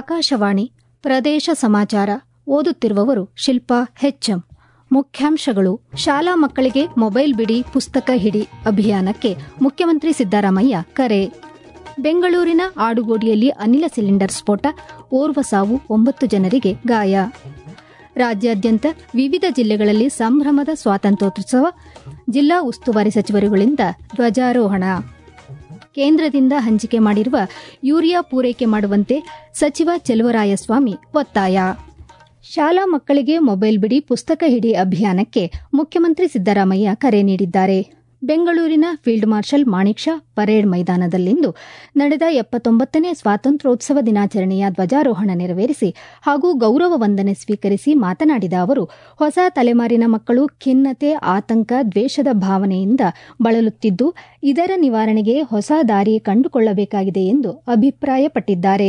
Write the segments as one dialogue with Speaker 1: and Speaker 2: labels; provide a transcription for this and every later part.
Speaker 1: ಆಕಾಶವಾಣಿ ಪ್ರದೇಶ ಸಮಾಚಾರ ಓದುತ್ತಿರುವವರು ಶಿಲ್ಪಾ ಹೆಚ್ಎಂ ಮುಖ್ಯಾಂಶಗಳು ಶಾಲಾ ಮಕ್ಕಳಿಗೆ ಮೊಬೈಲ್ ಬಿಡಿ ಪುಸ್ತಕ ಹಿಡಿ ಅಭಿಯಾನಕ್ಕೆ ಮುಖ್ಯಮಂತ್ರಿ ಸಿದ್ದರಾಮಯ್ಯ ಕರೆ ಬೆಂಗಳೂರಿನ ಆಡುಗೋಡಿಯಲ್ಲಿ ಅನಿಲ ಸಿಲಿಂಡರ್ ಸ್ಫೋಟ ಓರ್ವ ಸಾವು ಒಂಬತ್ತು ಜನರಿಗೆ ಗಾಯ ರಾಜ್ಯಾದ್ಯಂತ ವಿವಿಧ ಜಿಲ್ಲೆಗಳಲ್ಲಿ ಸಂಭ್ರಮದ ಸ್ವಾತಂತ್ರ್ಯೋತ್ಸವ ಜಿಲ್ಲಾ ಉಸ್ತುವಾರಿ ಸಚಿವರುಗಳಿಂದ ಧ್ವಜಾರೋಹಣ ಕೇಂದ್ರದಿಂದ ಹಂಚಿಕೆ ಮಾಡಿರುವ ಯೂರಿಯಾ ಪೂರೈಕೆ ಮಾಡುವಂತೆ ಸಚಿವ ಚೆಲುವರಾಯಸ್ವಾಮಿ ಒತ್ತಾಯ ಶಾಲಾ ಮಕ್ಕಳಿಗೆ ಮೊಬೈಲ್ ಬಿಡಿ ಪುಸ್ತಕ ಹಿಡಿ ಅಭಿಯಾನಕ್ಕೆ ಮುಖ್ಯಮಂತ್ರಿ ಸಿದ್ದರಾಮಯ್ಯ ಕರೆ ನೀಡಿದ್ದಾರೆ ಬೆಂಗಳೂರಿನ field marshal Manik Shaw parade ಮೈದಾನದಲ್ಲಿಂದು ನಡೆದ ಎಪ್ಪತ್ತೊಂಬತ್ತನೇ ಸ್ವಾತಂತ್ರ್ಯೋತ್ಸವ ದಿನಾಚರಣೆಯ ಧ್ವಜಾರೋಹಣ ನೆರವೇರಿಸಿ ಹಾಗೂ ಗೌರವ ವಂದನೆ ಸ್ವೀಕರಿಸಿ ಮಾತನಾಡಿದ ಅವರು ಹೊಸ ತಲೆಮಾರಿನ ಮಕ್ಕಳು ಖಿನ್ನತೆ ಆತಂಕ ದ್ವೇಷದ ಭಾವನೆಯಿಂದ ಬಳಲುತ್ತಿದ್ದು ಇದರ ನಿವಾರಣೆಗೆ ಹೊಸ ದಾರಿ ಕಂಡುಕೊಳ್ಳಬೇಕಾಗಿದೆ ಎಂದು ಅಭಿಪ್ರಾಯಪಟ್ಟಿದ್ದಾರೆ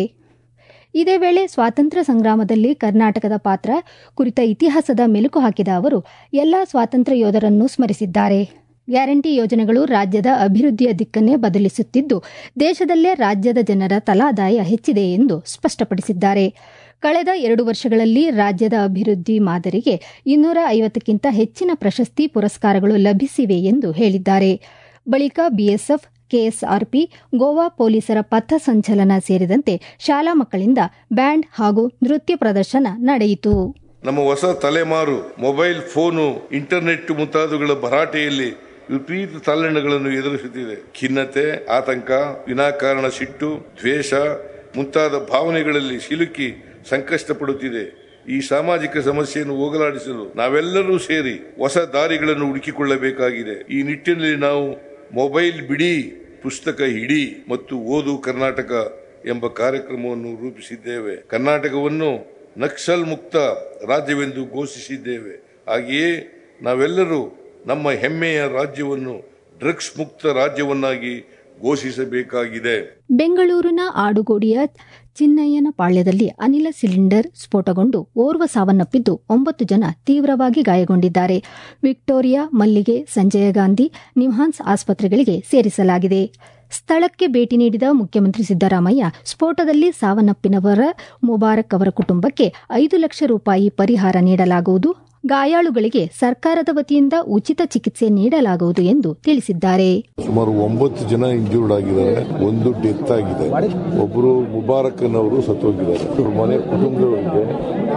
Speaker 1: ಇದೇ ವೇಳೆ ಸ್ವಾತಂತ್ರ್ಯ ಸಂಗ್ರಾಮದಲ್ಲಿ ಕರ್ನಾಟಕದ ಪಾತ್ರ ಕುರಿತ ಇತಿಹಾಸದ ಮೆಲುಕು ಹಾಕಿದ ಅವರು ಎಲ್ಲಾ ಸ್ವಾತಂತ್ರ್ಯ ಯೋಧರನ್ನು ಸ್ಮರಿಸಿದ್ದಾರೆ ಗ್ಯಾರಂಟಿ ಯೋಜನೆಗಳು ರಾಜ್ಯದ ಅಭಿವೃದ್ಧಿಯ ದಿಕ್ಕನ್ನೇ ಬದಲಿಸುತ್ತಿದ್ದು ದೇಶದಲ್ಲೇ ರಾಜ್ಯದ ಜನರ ತಲಾದಾಯ ಹೆಚ್ಚಿದೆ ಎಂದು ಸ್ಪಷ್ಟಪಡಿಸಿದ್ದಾರೆ ಕಳೆದ ಎರಡು ವರ್ಷಗಳಲ್ಲಿ ರಾಜ್ಯದ ಅಭಿವೃದ್ಧಿ ಮಾದರಿಗೆ ಇನ್ನೂರ ಐವತ್ತಕ್ಕಿಂತ ಹೆಚ್ಚಿನ ಪ್ರಶಸ್ತಿ ಪುರಸ್ಕಾರಗಳು ಲಭಿಸಿವೆ ಎಂದು ಹೇಳಿದ್ದಾರೆ ಬಳಿಕ ಬಿಎಸ್ಎಫ್ ಕೆಎಸ್ಆರ್ಪಿ ಗೋವಾ ಪೊಲೀಸರ ಪಥ ಸಂಚಲನ ಸೇರಿದಂತೆ ಶಾಲಾ ಮಕ್ಕಳಿಂದ ಬ್ಯಾಂಡ್ ಹಾಗೂ ನೃತ್ಯ ಪ್ರದರ್ಶನ ನಡೆಯಿತು
Speaker 2: ನಮ್ಮ ಹೊಸ ತಲೆಮಾರು ಮೊಬೈಲ್ ಫೋನು ಇಂಟರ್ನೆಟ್ ಮುಂತಾದವುಗಳ ಭರಾಟೆಯಲ್ಲಿ ವಿಪರೀತ ತಲ್ಲಣಗಳನ್ನು ಎದುರಿಸುತ್ತಿದೆ ಖಿನ್ನತೆ ಆತಂಕ ವಿನಾಕಾರಣ ಸಿಟ್ಟು ದ್ವೇಷ ಮುಂತಾದ ಭಾವನೆಗಳಲ್ಲಿ ಸಿಲುಕಿ ಸಂಕಷ್ಟ ಪಡುತ್ತಿದೆ ಈ ಸಾಮಾಜಿಕ ಸಮಸ್ಯೆಯನ್ನು ಹೋಗಲಾಡಿಸಲು ನಾವೆಲ್ಲರೂ ಸೇರಿ ಹೊಸ ದಾರಿಗಳನ್ನು ಹುಡುಕಿಕೊಳ್ಳಬೇಕಾಗಿದೆ ಈ ನಿಟ್ಟಿನಲ್ಲಿ ನಾವು ಮೊಬೈಲ್ ಬಿಡಿ ಪುಸ್ತಕ ಹಿಡಿ ಮತ್ತು ಓದು ಕರ್ನಾಟಕ ಎಂಬ ಕಾರ್ಯಕ್ರಮವನ್ನು ರೂಪಿಸಿದ್ದೇವೆ ಕರ್ನಾಟಕವನ್ನು ನಕ್ಸಲ್ ಮುಕ್ತ ರಾಜ್ಯವೆಂದು ಘೋಷಿಸಿದ್ದೇವೆ ಹಾಗೆಯೇ ನಾವೆಲ್ಲರೂ ನಮ್ಮ ಹೆಮ್ಮೆಯ ರಾಜ್ಯವನ್ನು ಡ್ರಗ್ಸ್ ಮುಕ್ತ ರಾಜ್ಯವನ್ನಾಗಿ ಘೋಷಿಸಬೇಕಾಗಿದೆ
Speaker 1: ಬೆಂಗಳೂರಿನ ಆಡುಗೋಡಿಯ ಚಿನ್ನಯ್ಯನ ಪಾಳ್ಯದಲ್ಲಿ ಅನಿಲ ಸಿಲಿಂಡರ್ ಸ್ಫೋಟಗೊಂಡು ಓರ್ವ ಸಾವನ್ನಪ್ಪಿದ್ದು ಒಂಬತ್ತು ಜನ ತೀವ್ರವಾಗಿ ಗಾಯಗೊಂಡಿದ್ದಾರೆ ವಿಕ್ಟೋರಿಯಾ ಮಲ್ಲಿಗೆ ಸಂಜಯ ಗಾಂಧಿ ನಿಮ್ಹಾನ್ಸ್ ಆಸ್ಪತ್ರೆಗಳಿಗೆ ಸೇರಿಸಲಾಗಿದೆ ಸ್ಥಳಕ್ಕೆ ಭೇಟಿ ನೀಡಿದ ಮುಖ್ಯಮಂತ್ರಿ ಸಿದ್ದರಾಮಯ್ಯ ಸ್ಫೋಟದಲ್ಲಿ ಸಾವನ್ನಪ್ಪಿನವರ ಮುಬಾರಕ್ ಅವರ ಕುಟುಂಬಕ್ಕೆ ಐದು ಲಕ್ಷ ರೂಪಾಯಿ ಪರಿಹಾರ ನೀಡಲಾಗುವುದು ಗಾಯಾಳುಗಳಿಗೆ ಸರ್ಕಾರದ ವತಿಯಿಂದ ಉಚಿತ ಚಿಕಿತ್ಸೆ ನೀಡಲಾಗುವುದು ಎಂದು ತಿಳಿಸಿದ್ದಾರೆ
Speaker 2: ಸುಮಾರು ಒಂಬತ್ತು ಜನ ಇಂಜೂರ್ಡ್ ಆಗಿದ್ದಾರೆ ಒಂದು ಡೆತ್ ಆಗಿದೆ ಒಬ್ಬರು ಮುಬಾರಕ್ನವರು ಸತ್ತೋಗಿದ್ದಾರೆ ಅವ್ರ ಮನೆ ಕುಟುಂಬದವರಿಗೆ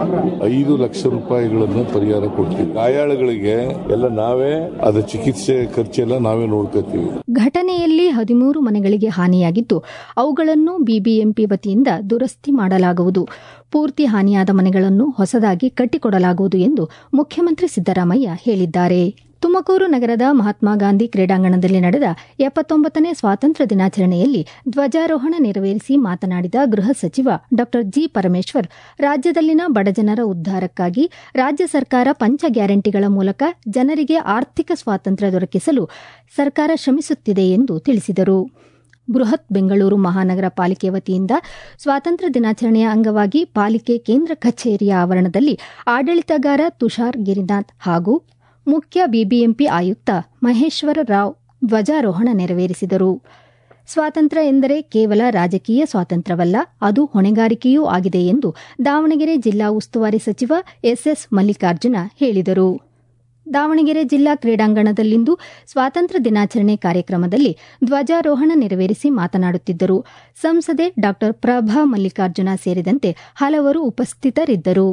Speaker 2: ಐದು ಲಕ್ಷ ರೂಪಾಯಿಗಳನ್ನು ಪರಿಹಾರ ಕೊಡ್ತೀವಿ ಗಾಯಾಳುಗಳಿಗೆ ಎಲ್ಲ ನಾವೇ ಅದ ಚಿಕಿತ್ಸೆ ಖರ್ಚೆಲ್ಲ ನಾವೇ ನೋಡ್ಕೋತೀವಿ
Speaker 1: ಘಟನೆಯಲ್ಲಿ ಹದಿಮೂರು ಮನೆಗಳಿಗೆ ಹಾನಿಯಾಗಿದ್ದು ಅವುಗಳನ್ನು ಬಿಬಿಎಂಪಿ ವತಿಯಿಂದ ದುರಸ್ತಿ ಮಾಡಲಾಗುವುದು ಪೂರ್ತಿ ಹಾನಿಯಾದ ಮನೆಗಳನ್ನು ಹೊಸದಾಗಿ ಕಟ್ಟಿಕೊಡಲಾಗುವುದು ಎಂದು ಮುಖ್ಯಮಂತ್ರಿ ಸಿದ್ದರಾಮಯ್ಯ ಹೇಳಿದ್ದಾರೆ ತುಮಕೂರು ನಗರದ ಮಹಾತ್ಮ ಗಾಂಧಿ ಕ್ರೀಡಾಂಗಣದಲ್ಲಿ ನಡೆದ ಎಪ್ಪತ್ತೊಂಬತ್ತನೇ ಸ್ವಾತಂತ್ರ್ಯ ದಿನಾಚರಣೆಯಲ್ಲಿ ಧ್ವಜಾರೋಹಣ ನೆರವೇರಿಸಿ ಮಾತನಾಡಿದ ಗೃಹ ಸಚಿವ ಡಾ ಜಿ ಪರಮೇಶ್ವರ್ ರಾಜ್ಯದಲ್ಲಿನ ಬಡಜನರ ಉದ್ಧಾರಕ್ಕಾಗಿ ರಾಜ್ಯ ಸರ್ಕಾರ ಪಂಚ ಗ್ಯಾರಂಟಿಗಳ ಮೂಲಕ ಜನರಿಗೆ ಆರ್ಥಿಕ ಸ್ವಾತಂತ್ರ್ಯ ದೊರಕಿಸಲು ಸರ್ಕಾರ ಶ್ರಮಿಸುತ್ತಿದೆ ಎಂದು ತಿಳಿಸಿದರು ಬೃಹತ್ ಬೆಂಗಳೂರು ಮಹಾನಗರ ಪಾಲಿಕೆ ವತಿಯಿಂದ ಸ್ವಾತಂತ್ರ್ಯ ದಿನಾಚರಣೆಯ ಅಂಗವಾಗಿ ಪಾಲಿಕೆ ಕೇಂದ್ರ ಕಚೇರಿಯ ಆವರಣದಲ್ಲಿ ಆಡಳಿತಗಾರ ತುಷಾರ್ ಗಿರಿನಾಥ್ ಹಾಗೂ ಮುಖ್ಯ ಬಿಬಿಎಂಪಿ ಆಯುಕ್ತ ಮಹೇಶ್ವರ ರಾವ್ ಧ್ವಜಾರೋಹಣ ನೆರವೇರಿಸಿದರು ಸ್ವಾತಂತ್ರ್ಯ ಎಂದರೆ ಕೇವಲ ರಾಜಕೀಯ ಸ್ವಾತಂತ್ರ್ಯವಲ್ಲ ಅದು ಹೊಣೆಗಾರಿಕೆಯೂ ಆಗಿದೆ ಎಂದು ದಾವಣಗೆರೆ ಜಿಲ್ಲಾ ಉಸ್ತುವಾರಿ ಸಚಿವ ಎಸ್ಎಸ್ ಮಲ್ಲಿಕಾರ್ಜುನ ಹೇಳಿದರು ದಾವಣಗೆರೆ ಜಿಲ್ಲಾ ಕ್ರೀಡಾಂಗಣದಲ್ಲಿಂದು ಸ್ವಾತಂತ್ರ್ಯ ದಿನಾಚರಣೆ ಕಾರ್ಯಕ್ರಮದಲ್ಲಿ ಧ್ವಜಾರೋಹಣ ನೆರವೇರಿಸಿ ಮಾತನಾಡುತ್ತಿದ್ದರು ಸಂಸದೆ ಡಾ ಪ್ರಭಾ ಮಲ್ಲಿಕಾರ್ಜುನ ಸೇರಿದಂತೆ ಹಲವರು ಉಪಸ್ಥಿತರಿದ್ದರು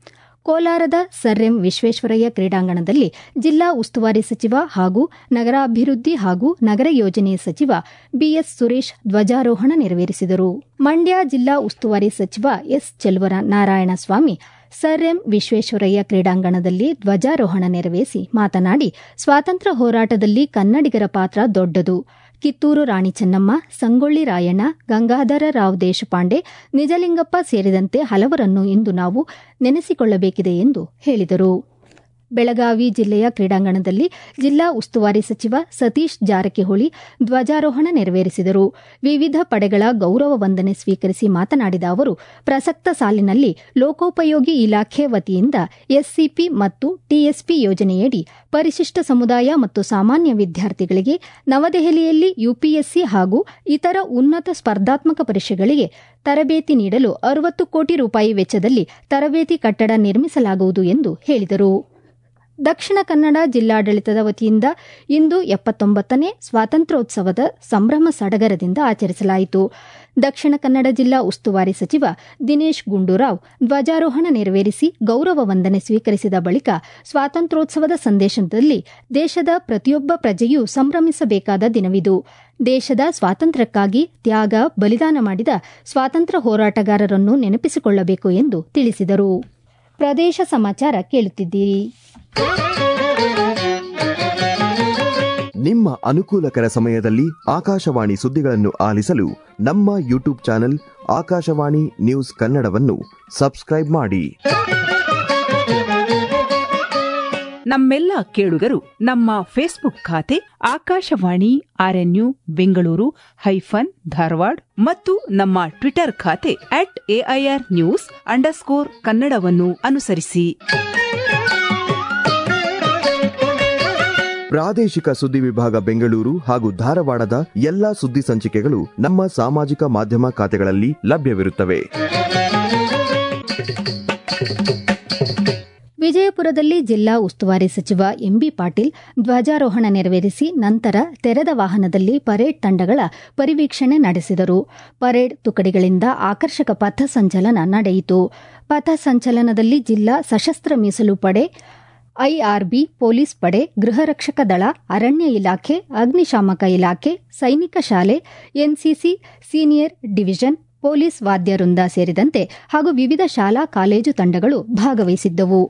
Speaker 1: ಕೋಲಾರದ ಸರ್ ಎಂ ವಿಶ್ವೇಶ್ವರಯ್ಯ ಕ್ರೀಡಾಂಗಣದಲ್ಲಿ ಜಿಲ್ಲಾ ಉಸ್ತುವಾರಿ ಸಚಿವ ಹಾಗೂ ನಗರಾಭಿವೃದ್ಧಿ ಹಾಗೂ ನಗರ ಯೋಜನೆ ಸಚಿವ ಬಿಎಸ್ ಸುರೇಶ್ ಧ್ವಜಾರೋಹಣ ನೆರವೇರಿಸಿದರು ಮಂಡ್ಯ ಜಿಲ್ಲಾ ಉಸ್ತುವಾರಿ ಸಚಿವ S Cheluvara Narayanaswamy sir M Visvesvaraya ಕ್ರೀಡಾಂಗಣದಲ್ಲಿ ಧ್ವಜಾರೋಹಣ ನೆರವೇರಿಸಿ ಮಾತನಾಡಿ ಸ್ವಾತಂತ್ರ್ಯ ಹೋರಾಟದಲ್ಲಿ ಕನ್ನಡಿಗರ ಪಾತ್ರ ದೊಡ್ಡದು ಕಿತ್ತೂರು ರಾಣಿ ಚೆನ್ನಮ್ಮ ಸಂಗೊಳ್ಳಿ ರಾಯಣ್ಣ ಗಂಗಾಧರ ರಾವ್ ದೇಶಪಾಂಡೆ ನಿಜಲಿಂಗಪ್ಪ ಸೇರಿದಂತೆ ಹಲವರನ್ನು ಇಂದು ನಾವು ನೆನೆಸಿಕೊಳ್ಳಬೇಕಿದೆ ಎಂದು ಹೇಳಿದರು ಬೆಳಗಾವಿ ಜಿಲ್ಲೆಯ ಕ್ರೀಡಾಂಗಣದಲ್ಲಿ ಜಿಲ್ಲಾ ಉಸ್ತುವಾರಿ ಸಚಿವ ಸತೀಶ್ ಜಾರಕಿಹೊಳಿ ಧ್ವಜಾರೋಹಣ ನೆರವೇರಿಸಿದರು ವಿವಿಧ ಪಡೆಗಳ ಗೌರವ ವಂದನೆ ಸ್ವೀಕರಿಸಿ ಮಾತನಾಡಿದ ಅವರು ಪ್ರಸಕ್ತ ಸಾಲಿನಲ್ಲಿ ಲೋಕೋಪಯೋಗಿ ಇಲಾಖೆ ವತಿಯಿಂದ ಎಸ್ಸಿಪಿ ಮತ್ತು ಟಿಎಸ್ಪಿ ಯೋಜನೆಯಡಿ ಪರಿಶಿಷ್ಟ ಸಮುದಾಯ ಮತ್ತು ಸಾಮಾನ್ಯ ವಿದ್ಯಾರ್ಥಿಗಳಿಗೆ ನವದೆಹಲಿಯಲ್ಲಿ ಯುಪಿಎಸ್ಸಿ ಹಾಗೂ ಇತರ ಉನ್ನತ ಸ್ಪರ್ಧಾತ್ಮಕ ಪರೀಕ್ಷೆಗಳಿಗೆ ತರಬೇತಿ ನೀಡಲು ಅರವತ್ತು ಕೋಟಿ ರೂಪಾಯಿ ವೆಚ್ಚದಲ್ಲಿ ತರಬೇತಿ ಕಟ್ಟಡ ನಿರ್ಮಿಸಲಾಗುವುದು ಎಂದು ಹೇಳಿದರು ದಕ್ಷಿಣ ಕನ್ನಡ ಜಿಲ್ಲಾಡಳಿತದ ವತಿಯಿಂದ ಇಂದು ಎಪ್ಪತ್ತೊಂಬತ್ತನೇ ಸ್ವಾತಂತ್ರ್ಯೋತ್ಸವದ ಸಂಭ್ರಮ ಸಡಗರದಿಂದ ಆಚರಿಸಲಾಯಿತು ದಕ್ಷಿಣ ಕನ್ನಡ ಜಿಲ್ಲಾ ಉಸ್ತುವಾರಿ ಸಚಿವ ದಿನೇಶ್ ಗುಂಡೂರಾವ್ ಧ್ವಜಾರೋಹಣ ನೆರವೇರಿಸಿ ಗೌರವ ವಂದನೆ ಸ್ವೀಕರಿಸಿದ ಬಳಿಕ ಸ್ವಾತಂತ್ರ್ಯೋತ್ಸವದ ಸಂದೇಶದಲ್ಲಿ ದೇಶದ ಪ್ರತಿಯೊಬ್ಬ ಪ್ರಜೆಯೂ ಸಂಭ್ರಮಿಸಬೇಕಾದ ದಿನವಿದು ದೇಶದ ಸ್ವಾತಂತ್ರ್ಯಕ್ಕಾಗಿ ತ್ಯಾಗ ಬಲಿದಾನ ಮಾಡಿದ ಸ್ವಾತಂತ್ರ್ಯ ಹೋರಾಟಗಾರರನ್ನು ನೆನಪಿಸಿಕೊಳ್ಳಬೇಕು ಎಂದು ತಿಳಿಸಿದರು ಪ್ರದೇಶ ಸಮಾಚಾರ ಕೇಳುತ್ತಿದ್ದೀರಿ
Speaker 3: ನಿಮ್ಮ ಅನುಕೂಲಕರ ಸಮಯದಲ್ಲಿ ಆಕಾಶವಾಣಿ ಸುದ್ದಿಗಳನ್ನು ಆಲಿಸಲು ನಮ್ಮ ಯೂಟ್ಯೂಬ್ ಚಾನೆಲ್ ಆಕಾಶವಾಣಿ ನ್ಯೂಸ್ ಕನ್ನಡವನ್ನು ಸಬ್ಸ್ಕ್ರೈಬ್ ಮಾಡಿ
Speaker 4: ನಮ್ಮೆಲ್ಲ ಕೇಳುಗರು ನಮ್ಮ ಫೇಸ್ಬುಕ್ ಖಾತೆ ಆಕಾಶವಾಣಿ ಆರ್ಎನ್ಯು ಬೆಂಗಳೂರು ಹೈಫನ್ ಧಾರವಾಡ ಮತ್ತು ನಮ್ಮ ಟ್ವಿಟರ್ ಖಾತೆ ಅಟ್ ಎಐಆರ್ ನ್ಯೂಸ್ ಅಂಡರ್ಸ್ಕೋರ್ ಕನ್ನಡವನ್ನು ಅನುಸರಿಸಿ
Speaker 3: ಪ್ರಾದೇಶಿಕ ಸುದ್ದಿ ವಿಭಾಗ ಬೆಂಗಳೂರು ಹಾಗೂ ಧಾರವಾಡದ ಎಲ್ಲಾ ಸುದ್ದಿ ಸಂಚಿಕೆಗಳು ನಮ್ಮ ಸಾಮಾಜಿಕ ಮಾಧ್ಯಮ ಖಾತೆಗಳಲ್ಲಿ ಲಭ್ಯವಿರುತ್ತವೆ
Speaker 1: ವಿಜಯಪುರದಲ್ಲಿ ಜಿಲ್ಲಾ ಉಸ್ತುವಾರಿ ಸಚಿವ ಎಂಬಿ ಪಾಟೀಲ್ ಧ್ವಜಾರೋಹಣ ನೆರವೇರಿಸಿ ನಂತರ ತೆರೆದ ವಾಹನದಲ್ಲಿ ಪರೇಡ್ ತಂಡಗಳ ಪರಿವೀಕ್ಷಣೆ ನಡೆಸಿದರು ಪರೇಡ್ ತುಕಡಿಗಳಿಂದ ಆಕರ್ಷಕ ಪಥ ಸಂಚಲನ ನಡೆಯಿತು ಪಥ ಸಂಚಲನದಲ್ಲಿ ಜಿಲ್ಲಾ ಸಶಸ್ತ್ರ ಮೀಸಲು ಪಡೆ ಐಆರ್ಬಿ ಪೊಲೀಸ್ ಪಡೆ ಗೃಹ ರಕ್ಷಕ ದಳ ಅರಣ್ಯ ಇಲಾಖೆ ಅಗ್ನಿಶಾಮಕ ಇಲಾಖೆ ಸೈನಿಕ ಶಾಲೆ ಎನ್ಸಿಸಿ ಸೀನಿಯರ್ ಡಿವಿಷನ್ ಪೊಲೀಸ್ ವಾದ್ಯ ವೃಂದ ಸೇರಿದಂತೆ ಹಾಗೂ ವಿವಿಧ ಶಾಲಾ ಕಾಲೇಜು ತಂಡಗಳು ಭಾಗವಹಿಸಿದ್ದವು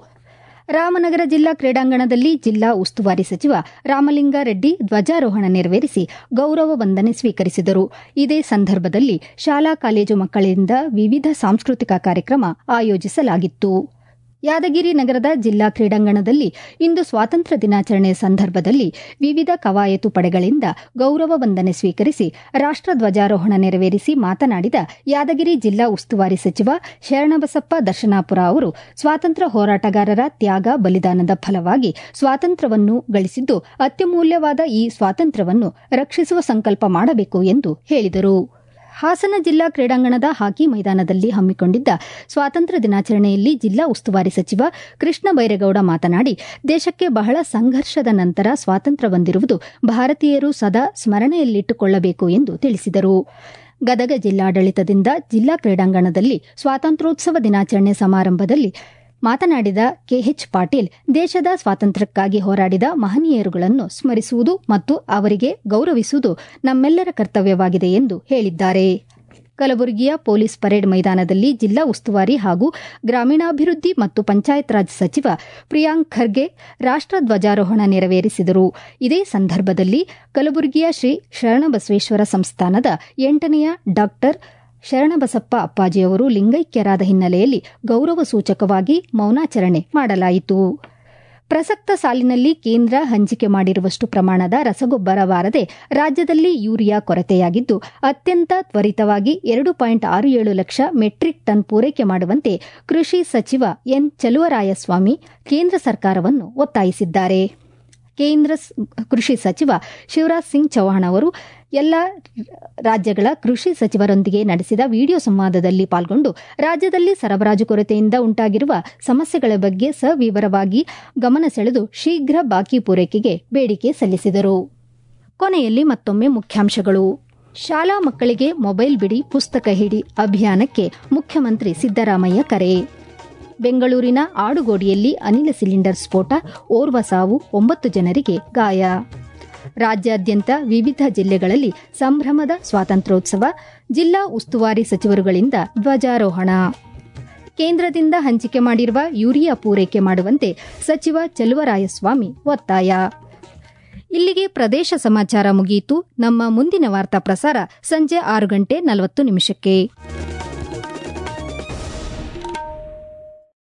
Speaker 1: ರಾಮನಗರ ಜಿಲ್ಲಾ ಕ್ರೀಡಾಂಗಣದಲ್ಲಿ ಜಿಲ್ಲಾ ಉಸ್ತುವಾರಿ ಸಚಿವ ರಾಮಲಿಂಗಾರೆಡ್ಡಿ ಧ್ವಜಾರೋಹಣ ನೆರವೇರಿಸಿ ಗೌರವ ವಂದನೆ ಸ್ವೀಕರಿಸಿದರು ಇದೇ ಸಂದರ್ಭದಲ್ಲಿ ಶಾಲಾ ಕಾಲೇಜು ಮಕ್ಕಳಿಂದ ವಿವಿಧ ಸಾಂಸ್ಕೃತಿಕ ಕಾರ್ಯಕ್ರಮ ಆಯೋಜಿಸಲಾಗಿತ್ತು ಯಾದಗಿರಿ ನಗರದ ಜಿಲ್ಲಾ ಕ್ರೀಡಾಂಗಣದಲ್ಲಿ ಇಂದು ಸ್ವಾತಂತ್ರ್ಯ ದಿನಾಚರಣೆ ಸಂದರ್ಭದಲ್ಲಿ ವಿವಿಧ ಕವಾಯತು ಪಡೆಗಳಿಂದ ಗೌರವ ವಂದನೆ ಸ್ವೀಕರಿಸಿ ರಾಷ್ಟ ಧ್ವಜಾರೋಹಣ ನೆರವೇರಿಸಿ ಮಾತನಾಡಿದ ಯಾದಗಿರಿ ಜಿಲ್ಲಾ ಉಸ್ತುವಾರಿ ಸಚಿವ ಶರಣಬಸಪ್ಪ ದರ್ಶನಾಪುರ ಅವರು ಸ್ವಾತಂತ್ರ್ಯ ಹೋರಾಟಗಾರರ ತ್ಯಾಗ ಬಲಿದಾನದ ಫಲವಾಗಿ ಸ್ವಾತಂತ್ರ್ಯವನ್ನು ಗಳಿಸಿದ್ದು ಅತ್ಯಮೂಲ್ಯವಾದ ಈ ಸ್ವಾತಂತ್ರ್ಯವನ್ನು ರಕ್ಷಿಸುವ ಸಂಕಲ್ಪ ಮಾಡಬೇಕು ಎಂದು ಹೇಳಿದರು ಹಾಸನ ಜಿಲ್ಲಾ ಕ್ರೀಡಾಂಗಣದ ಹಾಕಿ ಮೈದಾನದಲ್ಲಿ ಹಮ್ಮಿಕೊಂಡಿದ್ದ ಸ್ವಾತಂತ್ರ್ಯ ದಿನಾಚರಣೆಯಲ್ಲಿ ಜಿಲ್ಲಾ ಉಸ್ತುವಾರಿ ಸಚಿವ ಕೃಷ್ಣ ಬೈರೇಗೌಡ ಮಾತನಾಡಿ ದೇಶಕ್ಕೆ ಬಹಳ ಸಂಘರ್ಷದ ನಂತರ ಸ್ವಾತಂತ್ರ್ಯ ಬಂದಿರುವುದು ಭಾರತೀಯರು ಸದಾ ಸ್ಮರಣೆಯಲ್ಲಿಟ್ಟುಕೊಳ್ಳಬೇಕು ಎಂದು ತಿಳಿಸಿದರು ಗದಗ ಜಿಲ್ಲಾಡಳಿತದಿಂದ ಜಿಲ್ಲಾ ಕ್ರೀಡಾಂಗಣದಲ್ಲಿ ಸ್ವಾತಂತ್ರ್ಯೋತ್ಸವ ದಿನಾಚರಣೆ ಸಮಾರಂಭದಲ್ಲಿ ಮಾತನಾಡಿದ ಕೆಎಚ್ ಪಾಟೀಲ್ ದೇಶದ ಸ್ವಾತಂತ್ರ್ಯಕ್ಕಾಗಿ ಹೋರಾಡಿದ ಮಹನೀಯರುಗಳನ್ನು ಸ್ಮರಿಸುವುದು ಮತ್ತು ಅವರಿಗೆ ಗೌರವಿಸುವುದು ನಮ್ಮೆಲ್ಲರ ಕರ್ತವ್ಯವಾಗಿದೆ ಎಂದು ಹೇಳಿದ್ದಾರೆ ಕಲಬುರಗಿಯ ಪೊಲೀಸ್ ಪರೇಡ್ ಮೈದಾನದಲ್ಲಿ ಜಿಲ್ಲಾ ಉಸ್ತುವಾರಿ ಹಾಗೂ ಗ್ರಾಮೀಣಾಭಿವೃದ್ಧಿ ಮತ್ತು ಪಂಚಾಯತ್ ರಾಜ್ ಸಚಿವ ಪ್ರಿಯಾಂಕ್ ಖರ್ಗೆ ರಾಷ್ಟ ಧ್ವಜಾರೋಹಣ ನೆರವೇರಿಸಿದರು ಇದೇ ಸಂದರ್ಭದಲ್ಲಿ ಕಲಬುರಗಿಯ ಶ್ರೀ ಶರಣಬಸವೇಶ್ವರ ಸಂಸ್ಥಾನದ ಎಂಟನೆಯ ಡಾಕ್ಟರ್ ಶರಣಬಸಪ್ಪ ಅಪ್ಪಾಜಿಯವರು ಲಿಂಗೈಕ್ಯರಾದ ಹಿನ್ನೆಲೆಯಲ್ಲಿ ಗೌರವ ಸೂಚಕವಾಗಿ ಮೌನಾಚರಣೆ ಮಾಡಲಾಯಿತು ಪ್ರಸಕ್ತ ಸಾಲಿನಲ್ಲಿ ಕೇಂದ್ರ ಹಂಚಿಕೆ ಮಾಡಿರುವಷ್ಟು ಪ್ರಮಾಣದ ರಸಗೊಬ್ಬರ ಬಾರದೆ ರಾಜ್ಯದಲ್ಲಿ ಯೂರಿಯಾ ಕೊರತೆಯಾಗಿದ್ದು ಅತ್ಯಂತ ತ್ವರಿತವಾಗಿ ಎರಡು ಪಾಯಿಂಟ್ ಆರು ಏಳು ಲಕ್ಷ ಮೆಟ್ರಿಕ್ ಟನ್ ಪೂರೈಕೆ ಮಾಡುವಂತೆ ಕೃಷಿ ಸಚಿವ ಎನ್ ಚಲುವರಾಯಸ್ವಾಮಿ ಕೇಂದ್ರ ಸರ್ಕಾರವನ್ನು ಒತ್ತಾಯಿಸಿದ್ದಾರೆ ಕೇಂದ್ರ ಕೃಷಿ ಸಚಿವ ಶಿವರಾಜ್ ಸಿಂಗ್ ಚೌಹಾಣ್ ಅವರು ಎಲ್ಲ ರಾಜ್ಯಗಳ ಕೃಷಿ ಸಚಿವರೊಂದಿಗೆ ನಡೆಸಿದ ವಿಡಿಯೋ ಸಂವಾದದಲ್ಲಿ ಪಾಲ್ಗೊಂಡು ರಾಜ್ಯದಲ್ಲಿ ಸರಬರಾಜು ಕೊರತೆಯಿಂದ ಉಂಟಾಗಿರುವ ಸಮಸ್ಯೆಗಳ ಬಗ್ಗೆ ಸವಿವರವಾಗಿ ಗಮನ ಸೆಳೆದು ಶೀಘ್ರ ಬಾಕಿ ಪೂರೈಕೆಗೆ ಬೇಡಿಕೆ ಸಲ್ಲಿಸಿದರು ಕೊನೆಯಲ್ಲಿ ಮತ್ತೊಮ್ಮೆ ಮುಖ್ಯಾಂಶಗಳು ಶಾಲಾ ಮಕ್ಕಳಿಗೆ ಮೊಬೈಲ್ ಬಿಡಿ ಪುಸ್ತಕ ಹಿಡಿ ಅಭಿಯಾನಕ್ಕೆ ಮುಖ್ಯಮಂತ್ರಿ ಸಿದ್ದರಾಮಯ್ಯ ಕರೆ ಬೆಂಗಳೂರಿನ ಆಡುಗೋಡಿಯಲ್ಲಿ ಅನಿಲ ಸಿಲಿಂಡರ್ ಸ್ಫೋಟ ಓರ್ವ ಸಾವು ಒಂಬತ್ತು ಜನರಿಗೆ ಗಾಯ ರಾಜ್ಯಾದ್ಯಂತ ವಿವಿಧ ಜಿಲ್ಲೆಗಳಲ್ಲಿ ಸಂಭ್ರಮದ ಸ್ವಾತಂತ್ರ್ಯೋತ್ಸವ ಜಿಲ್ಲಾ ಉಸ್ತುವಾರಿ ಸಚಿವರುಗಳಿಂದ ಧ್ವಜಾರೋಹಣ ಕೇಂದ್ರದಿಂದ ಹಂಚಿಕೆ ಮಾಡಿರುವ ಯೂರಿಯಾ ಪೂರೈಕೆ ಮಾಡುವಂತೆ ಸಚಿವ ಚಲುವರಾಯಸ್ವಾಮಿ ಒತ್ತಾಯ ಇಲ್ಲಿಗೆ ಪ್ರದೇಶ ಸಮಾಚಾರ ಮುಗಿಯಿತು ನಮ್ಮ ಮುಂದಿನ ವಾರ್ತಾ ಪ್ರಸಾರ ಸಂಜೆ ಆರು ಗಂಟೆ ನಲವತ್ತು ನಿಮಿಷಕ್ಕೆ